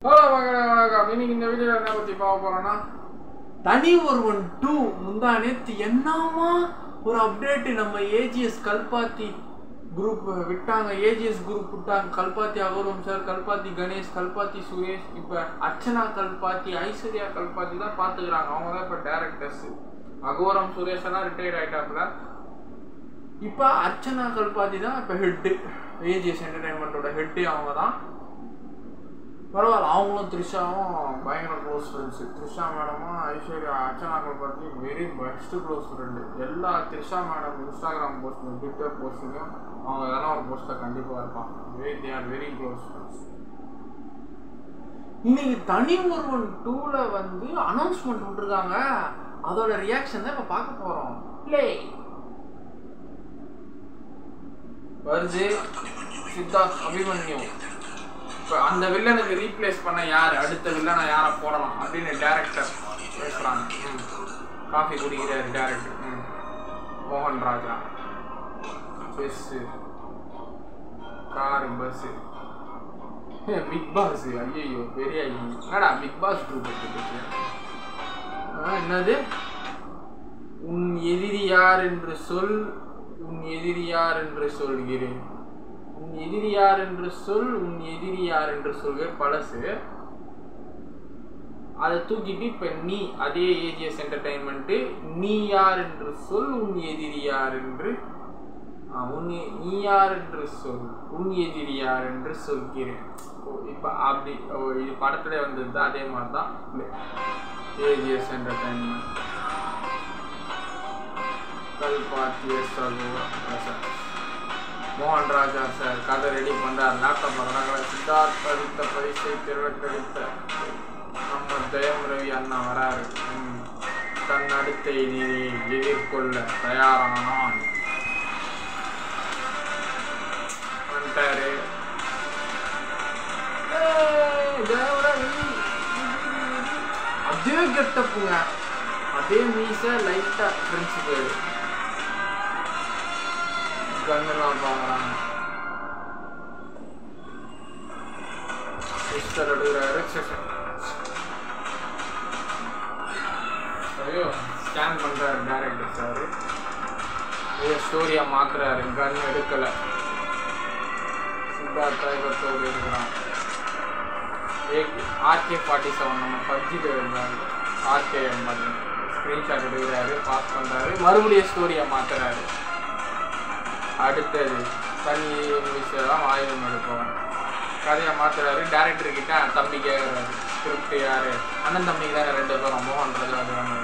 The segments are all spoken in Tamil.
ஹலோ மகளே வணக்கம் இன்னைக்கு இந்த வீடியோ என்ன பத்தி பார்க்க போறோம்னா தனி ஒருவன் டூ முந்தா நேத்து என்னமா ஒரு அப்டேட் நம்ம ஏஜிஎஸ் கல்பாத்தி குரூப் விட்டாங்க ஏஜிஎஸ் குரூப் விட்டாங்க கல்பாத்தி அகோரம் சார் கல்பாத்தி கணேஷ் கல்பாத்தி சுரேஷ் இப்போ அர்ச்சனா கல்பாத்தி ஐஸ்வர்யா கல்பாத்தி தான் பார்த்துக்கிறாங்க அவங்க தான் இப்போ டேரக்டர்ஸ் அகோரம் சுரேஷ் எல்லாம் ரிட்டையர்ட் ஆயிட்டாப்புல இப்போ அர்ச்சனா கல்பாத்தி தான் இப்போ ஹெட்டு ஏஜிஎஸ் என்டர்டைன்மெண்ட்டோட ஹெட்டு அவங்க தான் பரவாயில்ல அவங்களும் த்ரிஷாவும் பயங்கர க்ளோஸ் ஃப்ரெண்ட்ஸு த்ரிஷா மேடமும் Aishwarya Archana Kalpathi very best close friend எல்லா த்ரிஷா மேடம் இன்ஸ்டாகிராம் போஸ்ட்லையும் ட்விட்டர் போஸ்ட்லையும் அவங்க எதனா ஒரு போஸ்ட்டில் கண்டிப்பாக இருப்பான் very they are very close friends இன்னைக்கு தனி ஒருவன் டூவில் வந்து அனௌன்ஸ்மெண்ட் விட்டுருக்காங்க அதோட ரியாக்ஷன் தான் இப்போ பார்க்க போகிறோம் ப்ளே வருது சித்தார்த் அபிமன்யு இப்போ அந்த வில்லனுக்கு ரீப்ளேஸ் பண்ண யார் அடுத்த வில்லனை யாரை போடலாம் அப்படின்னு டேரக்டர் பேசுகிறாங்க ம் காஃபி குடிக்கிறாரு டேரக்டர் ம் மோகன் ராஜா பெஸ்ஸு காரு பஸ்ஸு பிக் பாஸ் ஐயோ பெரிய ஐயோ என்னடா பிக் பாஸ் டூ பற்றி என்னது உன் எதிரி யார் என்று சொல் உன் எதிரி யார் என்று சொல்கிறேன் உன் எதிரி யார் என்று சொல் உன் எதிரி யார் என்று சொல்கிறேன் பழசு அதை தூக்கிட்டு இப்போ நீ அதே ஏஜிஎஸ் என்டர்டைன்மெண்ட்டு நீ யார் என்று சொல் உன் எதிரி யார் என்று ஆ, உன் எ- நீ யார் என்று சொல் உன் எதிரி யார் என்று சொல்கிறேன் இப்போ அப்படி ஓ, இது படத்துல வந்தது அதே மாதிரி தான் ஏஜிஎஸ் என்டர்டைன்மெண்ட் கல்பாத்திய சர்வ பிரசாத் மோகன் ராஜா சார் கதை ரெடி பண்றார் லேப்டாப் வர்றாங்க சித்தார்த் படித்த பரிசை திரட்டடித்த நம்ம ஜெயம் ரவி அண்ணா வராரு ம். தன் அடுத்த எதிரியை எதிர்கொள்ள தயாரானான் வந்துட்டாரு ஏய், ஜெயம் ரவி. அதே கெட்டப்புங்க அதே மீச லைட்டா பிரின்சிபல் கண்ணெல்லாம் பாக்குறாங்க சிஸ்டர் எடுக்கிறாரு செஷன் ஐயோ ஸ்கேன் பண்றாரு டேரக்டர் சார் ஐயோ ஸ்டோரியா மாத்துறாரு கன் எடுக்கல சித்தார்த்தா இப்போ ஸ்டோரி இருக்கிறான் ஆர்கே ஃபார்ட்டி செவன் நம்ம பப்ஜியில் இருந்தாரு ஆர்கே எண்பது ஸ்க்ரீன்ஷாட் எடுக்கிறாரு பாஸ் பண்ணுறாரு மறுபடியும் ஸ்டோரியை மாத்துறாரு அடுத்தது தனி விஷயம் ஆயுதம் எடுப்போம் கதையை மாத்துறாரு டேரக்டர் கிட்ட தம்பி கேட்குறாரு ஸ்கிரிப்ட் யாரு அண்ணன் தம்பிக்கு தானே ரெண்டு பேரும் மோகன் ராஜா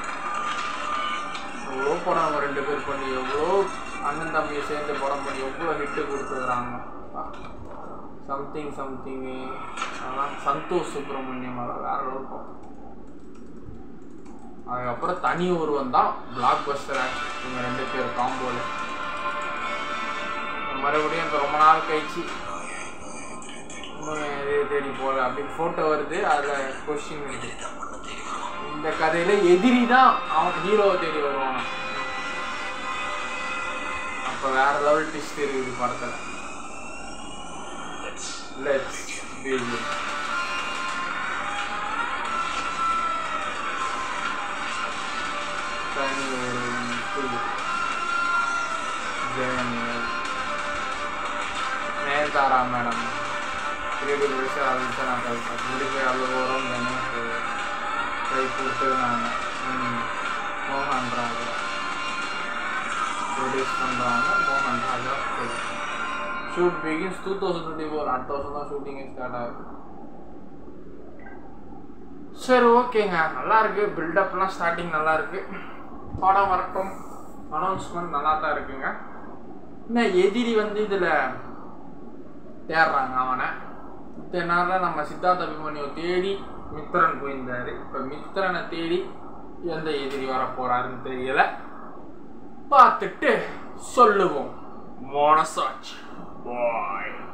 எவ்வளோ படம் அவங்க ரெண்டு பேர் பண்ணி எவ்வளோ அண்ணன் தம்பியை சேர்ந்து படம் பண்ணி எவ்வளோ ஹிட்டு கொடுத்துருக்குறாங்க சம்திங் சம்திங்கு அதெல்லாம் சந்தோஷ் சுப்பிரமணியம் அதெல்லாம் வேற இருக்கும் அதுக்கப்புறம் தனி ஒருவன் தான் பிளாக் பஸ்டர் ஆக்ஷன் இவங்க ரெண்டு பேர் காம்போல மறுபடியும் இப்போ ரொம்ப நாள் கழிச்சு இன்னும் எது தேடி போகல அப்படின்னு ஃபோட்டோ வருது அதில் கொஸ்டின் இருக்கு இந்த கதையில எதிரி தான் அவன் ஹீரோவை தேடி வருவான் அப்போ வேற லெவல் ட்விஸ்ட் இருக்குது படத்தில் லெட்ஸ் begin தனி ஒருவன் two. ஜெயநிழல் நயன்தாரா மேடம் திருப்பி விஷயம் ஆரம்பிச்சு நான் கழிப்பேன் திருப்பி அவ்வளோ வரும் எனக்கு கை கொடுத்து நான் மோகன் ராஜா ப்ரொடியூஸ் பண்ணுறாங்க மோகன் Raja shoot begins two thousand twenty four அடுத்த வருஷம் தான் ஷூட்டிங்கே ஸ்டார்ட் ஆகுது சரி ஓகேங்க நல்லா இருக்கு பில்டப்லாம் ஸ்டார்டிங் நல்லா இருக்கு படம் வரட்டும் அனௌன்ஸ்மெண்ட் நல்லா தான் இருக்குங்க என்ன எதிரி வந்து இதில் தேடுறாங்க அவனை இத்தனை நாளில் நம்ம சித்தார்த்த அபிமன்யு தேடி மித்திரன் போயிருந்தாரு இப்போ மித்திரனை தேடி எந்த எதிரி வர போறாருன்னு தெரியல பார்த்துட்டு சொல்லுவோம் மோனசாட்சி பாய்